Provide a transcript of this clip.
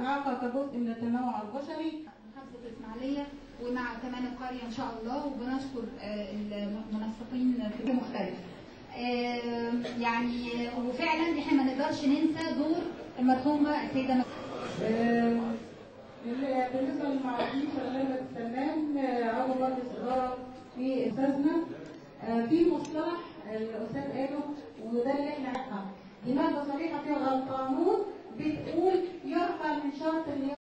الإعاقة كجزء من التنوع البشري محافظة الإسماعيلية ومع كمان القرية إن شاء الله وبنشكر آه، المنسقين في مختلف. آه، يعني وفعلا احنا ما نقدرش ننسى دور المرحومة السيدة آه، ال- بالنسبة للمعاقين شغالة السلام آه، عضو مجلس إدارة في أستاذنا آه، في مصطلح الأستاذ قاله وده اللي احنا دي مادة صريحة في القانون بتقول يرفع من شرط اللي